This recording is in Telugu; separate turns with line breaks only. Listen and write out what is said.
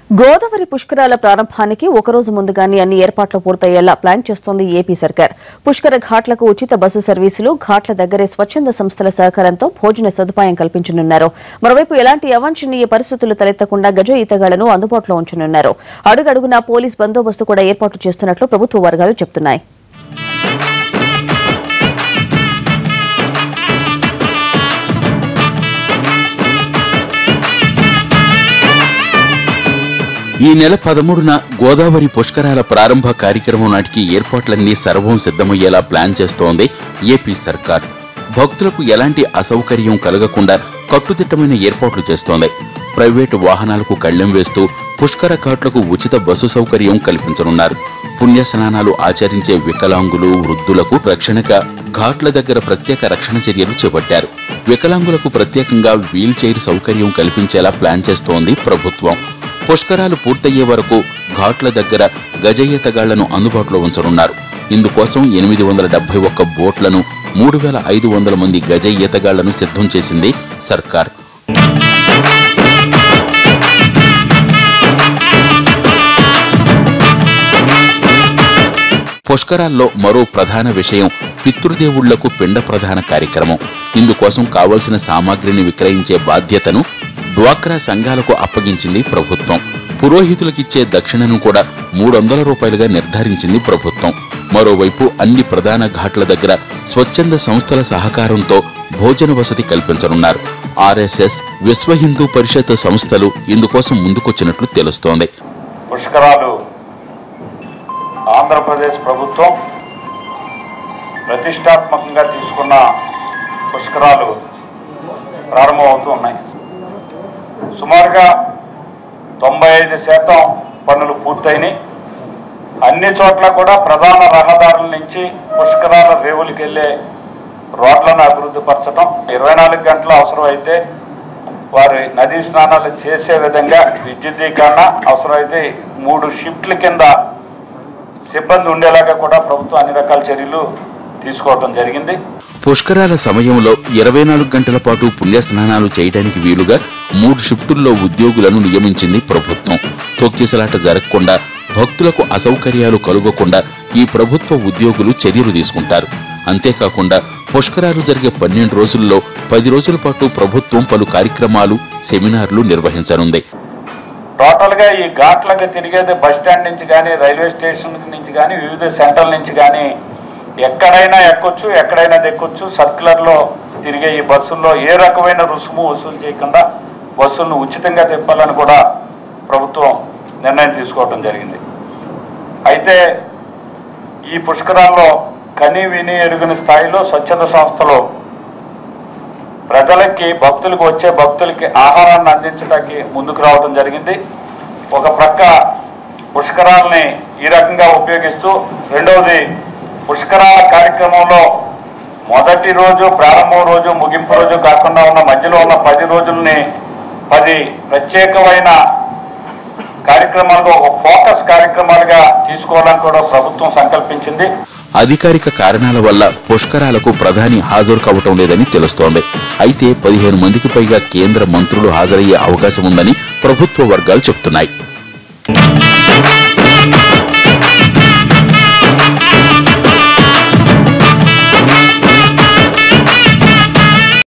గోదావరి పుష్కరాల ప్రారంభానికి ఒకరోజు ముందుగానే అన్ని ఏర్పాట్లు పూర్తయ్యేలా ప్లాన్ చేస్తోంది ఏపీ సర్కార్ పుష్కర ఘాట్లకు ఉచిత బస్సు సర్వీసులు ఘాట్ల దగ్గరే స్వచ్ఛంద సంస్థల సహకారంతో భోజన సదుపాయం కల్పించనున్నారు మరోవైపు ఎలాంటి అవాంఛనీయ పరిస్థితులు తలెత్తకుండా గజ ఈతగాళ్లను అందుబాటులో ఉంచనున్నారు అడుగడుగునా పోలీస్ బందోబస్తు కూడా ఏర్పాటు చేస్తున్నట్లు ప్రభుత్వ వర్గాలు చెబుతున్నాయి
ఈ నెల పదమూడున గోదావరి పుష్కరాల ప్రారంభ కార్యక్రమం నాటికి ఏర్పాట్లన్నీ సర్వం సిద్ధమయ్యేలా ప్లాన్ చేస్తోంది ఏపీ సర్కార్ భక్తులకు ఎలాంటి అసౌకర్యం కలగకుండా కట్టుదిట్టమైన ఏర్పాట్లు చేస్తోంది ప్రైవేటు వాహనాలకు కళ్లెం వేస్తూ పుష్కర ఘాట్లకు ఉచిత బస్సు సౌకర్యం కల్పించనున్నారు పుణ్య స్నానాలు ఆచరించే వికలాంగులు వృద్ధులకు రక్షణగా ఘాట్ల దగ్గర ప్రత్యేక రక్షణ చర్యలు చేపట్టారు వికలాంగులకు ప్రత్యేకంగా వీల్ చైర్ సౌకర్యం కల్పించేలా ప్లాన్ చేస్తోంది ప్రభుత్వం పుష్కరాలు పూర్తయ్యే వరకు ఘాట్ల దగ్గర గజ ఈతగాళ్లను అందుబాటులో ఉంచనున్నారు ఇందుకోసం ఎనిమిది వందల డెబ్బై ఒక్క బోట్లను మూడు వేల ఐదు వందల మంది గజ ఈతగాళ్లను సిద్ధం చేసింది సర్కార్ పుష్కరాల్లో మరో ప్రధాన విషయం పితృదేవుళ్లకు పిండ ప్రధాన కార్యక్రమం ఇందుకోసం కావలసిన సామాగ్రిని విక్రయించే బాధ్యతను డ్వాక్రా సంఘాలకు అప్పగించింది ప్రభుత్వం పురోహితులకిచ్చే దక్షిణను కూడా మూడు వందల రూపాయలుగా నిర్ధారించింది ప్రభుత్వం మరోవైపు అన్ని ప్రధాన ఘాట్ల దగ్గర స్వచ్ఛంద సంస్థల సహకారంతో భోజన వసతి కల్పించనున్నారు ఆర్ఎస్ఎస్ విశ్వ హిందూ పరిషత్ సంస్థలు ఇందుకోసం ముందుకొచ్చినట్లు తెలుస్తోంది
పుష్కరాలు ఆంధ్రప్రదేశ్ ప్రభుత్వం ప్రతిష్టాత్మకంగా తీసుకున్న పుష్కరాలు ప్రారంభమవుతూ ఉన్నాయి సుమారుగా తొంభై ఐదు శాతం పనులు పూర్తయినాయి అన్ని చోట్ల కూడా ప్రధాన రహదారుల నుంచి పుష్కరాల రేవులకు వెళ్ళే రోడ్లను అభివృద్ధి పరచడం ఇరవై నాలుగు గంటలు అవసరమైతే వారి నదీ స్నానాలు చేసే విధంగా విద్యుద్దీకరణ అవసరమైతే మూడు షిఫ్ట్ల కింద సిబ్బంది ఉండేలాగా కూడా ప్రభుత్వం అన్ని రకాల చర్యలు తీసుకోవడం జరిగింది
పుష్కరాల సమయంలో ఇరవై నాలుగు గంటల పాటు పుణ్యస్నానాలు చేయడానికి వీలుగా మూడు షిఫ్టుల్లో ఉద్యోగులను నియమించింది ప్రభుత్వం తొక్కిసలాట జరగకుండా భక్తులకు అసౌకర్యాలు కలుగకుండా ఈ ప్రభుత్వ ఉద్యోగులు చర్యలు తీసుకుంటారు అంతేకాకుండా పుష్కరాలు జరిగే పన్నెండు రోజుల్లో పది రోజుల పాటు ప్రభుత్వం పలు కార్యక్రమాలు సెమినార్లు నిర్వహించనుంది
టోటల్ గా ఈ ఘాట్లకు తిరిగేది బస్ స్టాండ్ నుంచి కానీ రైల్వే స్టేషన్ నుంచి కానీ వివిధ సెంటర్ల నుంచి కానీ ఎక్కడైనా ఎక్కొచ్చు ఎక్కడైనా దెక్కొచ్చు సర్క్యులర్ లో తిరిగే ఈ బస్సుల్లో ఏ రకమైన రుసుము వసూలు చేయకుండా బస్సులను ఉచితంగా తిప్పాలని కూడా ప్రభుత్వం నిర్ణయం తీసుకోవడం జరిగింది అయితే ఈ పుష్కరాల్లో కని విని ఎరుగని స్థాయిలో స్వచ్ఛంద సంస్థలు ప్రజలకి భక్తులకు వచ్చే భక్తులకి ఆహారాన్ని అందించడానికి ముందుకు రావడం జరిగింది ఒక ప్రక్క పుష్కరాలని ఈ రకంగా ఉపయోగిస్తూ రెండవది పుష్కరాల కార్యక్రమంలో మొదటి రోజు ప్రారంభం రోజు ముగింపు రోజు కాకుండా ఉన్న మధ్యలో ఉన్న పది రోజుల్ని పది ప్రత్యేకమైన కార్యక్రమాలుగా ఒక ఫోకస్ కార్యక్రమాలుగా తీసుకోవడానికి కూడా ప్రభుత్వం సంకల్పించింది
అధికారిక కారణాల వల్ల పుష్కరాలకు ప్రధాని హాజరు కావటం లేదని తెలుస్తోంది అయితే పదిహేను మందికి పైగా కేంద్ర మంత్రులు హాజరయ్యే అవకాశం ఉందని ప్రభుత్వ వర్గాలు చెబుతున్నాయి